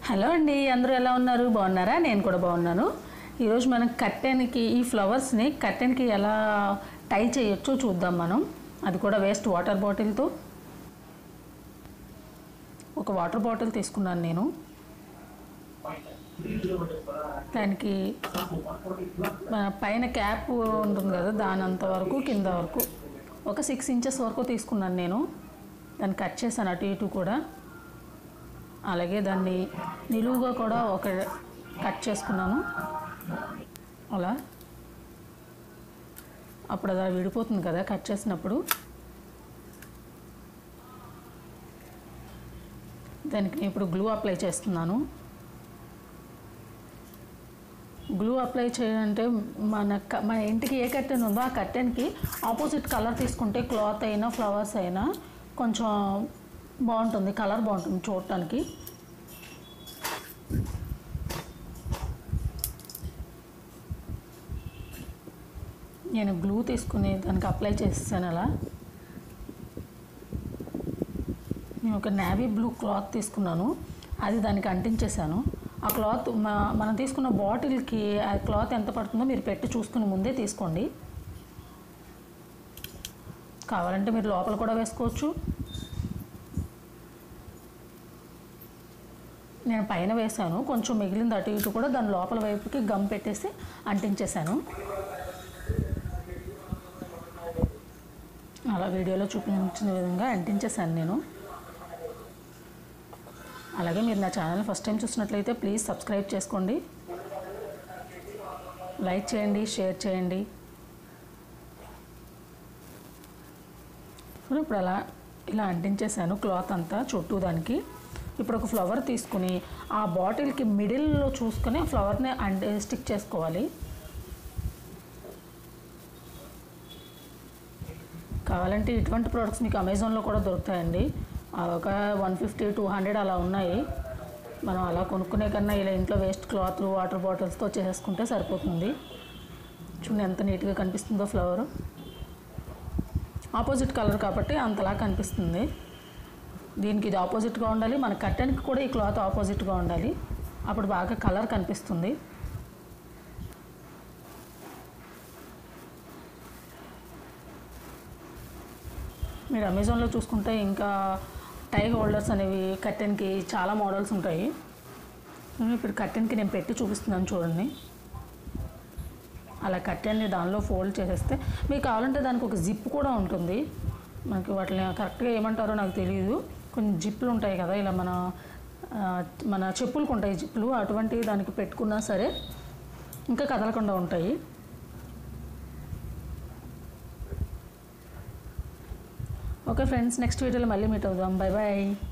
hello అండి అందరూ ఎలా ఉన్నారు బాగున్నారా నేను కూడా బాగున్నాను ఈరోజు మనం కట్టెన్కి ఈ ఫ్లవర్స్ని కట్టెన్కి ఎలా టై చేయొచ్చో చూద్దాం మనం అది కూడా వేస్ట్ వాటర్ బాటిల్తో ఒక వాటర్ బాటిల్ తీసుకున్నాను నేను దానికి మన పైన క్యాప్ ఉంటుంది కదా దాని అంత వరకు కింద వరకు ఒక సిక్స్ ఇంచెస్ వరకు తీసుకున్నాను నేను దాన్ని కట్ చేశాను అటు ఇటు కూడా అలాగే దాన్ని నిలువుగా కూడా ఒక కట్ చేసుకున్నాను అలా అప్పుడు అది అలా విడిపోతుంది కదా కట్ చేసినప్పుడు దానికి నేను ఇప్పుడు గ్లూ అప్లై చేస్తున్నాను గ్లూ అప్లై చేయాలంటే మన క- మన ఇంటికి ఏ కర్టెన్ ఉందో ఆ కర్టెన్కి ఆపోజిట్ కలర్ తీసుకుంటే క్లాత్ అయినా ఫ్లవర్స్ అయినా కొంచెం బాగుంటుంది కలర్ బాగుంటుంది చూడటానికి నేను గ్లూ తీసుకుని దానికి అప్లై చేసేసాను అలా నేను ఒక నావీ బ్లూ క్లాత్ తీసుకున్నాను అది దానికి అంటించేశాను ఆ క్లాత్ మ- మనం తీసుకున్న బాటిల్కి ఆ క్లాత్ ఎంత పడుతుందో మీరు పెట్టి చూసుకుని ముందే తీసుకోండి కావాలంటే మీరు లోపల కూడా వేసుకోవచ్చు నేను పైన వేసాను కొంచెం మిగిలింది అటు ఇటు కూడా దాని లోపల వైపుకి గమ్ పెట్టేసి అంటించేశాను అలా వీడియోలో చూపించిన విధంగా అంటించేశాను నేను అలాగే మీరు నా ఛానల్ ఫస్ట్ టైం చూసినట్లయితే ప్లీజ్ సబ్స్క్రైబ్ చేసుకోండి లైక్ చేయండి షేర్ చేయండి సో ఇప్పుడు అలా ఇలా అంటించేసాను క్లాత్ అంతా చుట్టూ దానికి ఇప్పుడు ఒక ఫ్లవర్ తీసుకుని ఆ బాటిల్కి మిడిల్లో చూసుకొని ఆ ఫ్లవర్ని అండ్ స్టిక్ చేసుకోవాలి కావాలంటే ఇటువంటి ప్రోడక్ట్స్ మీకు అమెజాన్లో కూడా దొరుకుతాయండి ఆ ఒక వన్ ఫిఫ్టీ టూ హండ్రెడ్ అలా ఉన్నాయి మనం అలా కొనుక్కునే కన్నా ఇలా ఇంట్లో వేస్ట్ క్లాత్లు వాటర్ బాటిల్స్తో చేసేసుకుంటే సరిపోతుంది చూడండి ఎంత నీట్గా కనిపిస్తుందో ఫ్లవర్ ఆపోజిట్ కలర్ కాబట్టి అంతలా కనిపిస్తుంది దీనికి ఇది ఆపోజిట్గా ఉండాలి మన కట్టెన్కి కూడా ఈ క్లాత్ ఆపోజిట్గా ఉండాలి అప్పుడు బాగా కలర్ కనిపిస్తుంది మీరు అమెజాన్లో చూసుకుంటే ఇంకా టై హోల్డర్స్ అనేవి కట్టెన్కి చాలా మోడల్స్ ఉంటాయి ఇప్పుడు కట్టెన్కి నేను పెట్టి చూపిస్తున్నాను చూడండి అలా కట్టెన్ని దానిలో ఫోల్డ్ చేసేస్తే మీకు కావాలంటే దానికి ఒక జిప్ కూడా ఉంటుంది మనకి వాటిని కరెక్ట్గా ఏమంటారో నాకు తెలియదు కొన్ని జిప్లు ఉంటాయి కదా ఇలా మన ఆ, మన చెప్పులకు ఉంటాయి జిప్లు అటువంటివి దానికి పెట్టుకున్నా సరే ఇంకా కదలకుండా ఉంటాయి ఓకే ఫ్రెండ్స్ నెక్స్ట్ వీడియోలో మళ్ళీ మీట్ అవుదాం బాయ్ బాయ్